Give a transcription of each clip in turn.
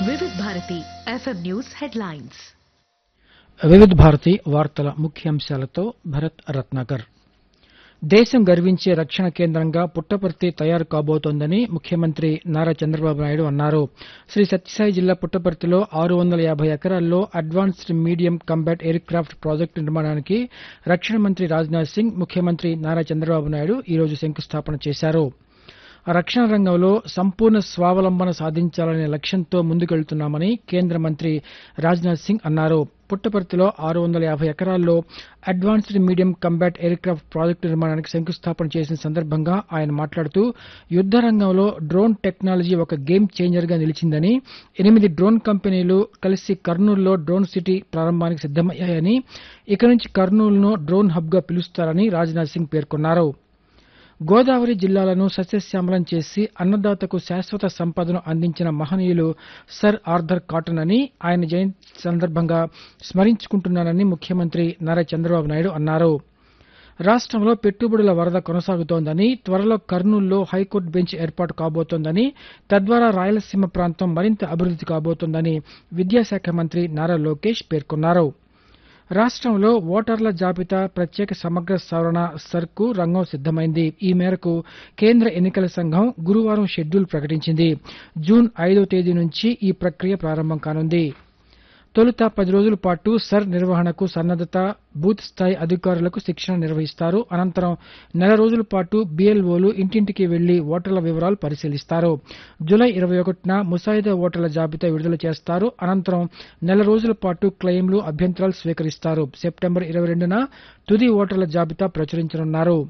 వివిధ Bharati FM news headlines వివిధ భారతి వార్తల ముఖ్యాంశాలతో భరత్ రత్నాకర్ దేశం గర్వించే రక్షణ కేంద్రంగా పుట్టపర్తి తయారు కాబోతోందని ముఖ్యమంత్రి నారా చంద్రబాబు నాయుడు అన్నారు శ్రీ సత్యసాయి జిల్లా పుట్టపర్తిలో ఆరు వందల యాభై ఎకరాల్లో advanced medium combat aircraft project నిర్మాణానికి రక్షణ మంత్రి రాజ్నాథ్ సింగ్ ముఖ్యమంత్రి నారా చంద్రబాబు నాయుడు ఈరోజు శంకుస్థాపన చేశారు రక్షణ రంగంలో సంపూర్ణ స్వావలంబన సాధించాలనే లక్ష్యంతో ముందుకెళ్తున్నామని కేంద్ర మంత్రి రాజ్నాథ్ సింగ్ అన్నారు పుట్టపర్తిలో ఆరు వందల యాభై ఎకరాల్లో advanced medium combat aircraft project నిర్మాణానికి శంకుస్థాపన చేసిన సందర్భంగా ఆయన మాట్లాడుతూ యుద్ద రంగంలో డ్రోన్ టెక్నాలజీ ఒక గేమ్ చేంజర్ గా నిలిచిందని ఎనిమిది డ్రోన్ కంపెనీలు కలిసి కర్నూలులో డ్రోన్ సిటీ ప్రారంభానికి సిద్దమయ్యాయని ఇక నుంచి కర్నూలును డ్రోన్ హబ్ గా పిలుస్తారని రాజ్నాథ్ సింగ్ పేర్కొన్నారు గోదావరి జిల్లాలను సస్యశ్యామలం చేసి అన్నదాతకు శాశ్వత సంపదను అందించిన మహనీయులు సర్ ఆర్థర్ కాటన్ అని ఆయన జయంతి సందర్భంగా స్మరించుకుంటున్నానని ముఖ్యమంత్రి నారా చంద్రబాబు నాయుడు అన్నారు రాష్ట్రంలో పెట్టుబడుల వరద కొనసాగుతోందని త్వరలో కర్నూలులో హైకోర్టు బెంచ్ ఏర్పాటు కాబోతోందని తద్వారా రాయలసీమ ప్రాంతం మరింత అభివృద్ది కాబోతోందని విద్యాశాఖ మంత్రి నారా లోకేష్ పేర్కొన్నారు రాష్ట్రంలో ఓటర్ల జాబితా ప్రత్యేక సమగ్ర సవరణ సర్కు రంగం సిద్దమైంది ఈ మేరకు కేంద్ర ఎన్నికల సంఘం గురువారం షెడ్యూల్ ప్రకటించింది జూన్ ఐదో తేదీ నుంచి ఈ ప్రక్రియ ప్రారంభం కానుంది తొలుత పది రోజుల పాటు సర్ నిర్వహణకు సన్నద్దత బూత్ స్థాయి అధికారులకు శిక్షణ నిర్వహిస్తారు అనంతరం నెల రోజుల పాటు బీఎల్ఓలు ఇంటింటికి వెళ్లి ఓటర్ల వివరాలు పరిశీలిస్తారు జులై ఇరవై ఒకటిన ముసాయిదా ఓటర్ల జాబితా విడుదల చేస్తారు అనంతరం నెల రోజుల పాటు క్లెయిమ్లు అభ్యంతరాలు స్వీకరిస్తారు సెప్టెంబర్ ఇరవై రెండున తుది ఓటర్ల జాబితా ప్రచురించనున్నారు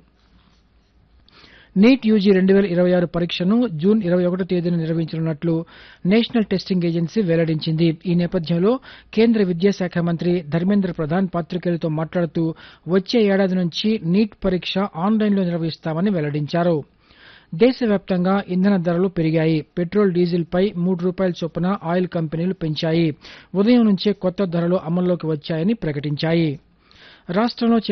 నీట్ యూజీ రెండు వేల ఇరవై ఆరు పరీక్షను జూన్ ఇరవై ఒకటో తేదీన నిర్వహించనున్నట్లు నేషనల్ టెస్టింగ్ ఏజెన్సీ వెల్లడించింది ఈ నేపథ్యంలో కేంద్ర విద్యాశాఖ మంత్రి ధర్మేంద్ర ప్రధాన్ పాతికేయులతో మాట్లాడుతూ వచ్చే ఏడాది నుంచి నీట్ పరీక్ష ఆన్లైన్లో నిర్వహిస్తామని వెల్లడించారు దేశవ్యాప్తంగా ఇంధన ధరలు పెరిగాయి పెట్రోల్ డీజిల్ పై మూడు రూపాయల చొప్పున ఆయిల్ కంపెనీలు పెంచాయి ఉదయం నుంచే కొత్త ధరలు అమల్లోకి వచ్చాయని ప్రకటించాయి రాష్ట్రంలో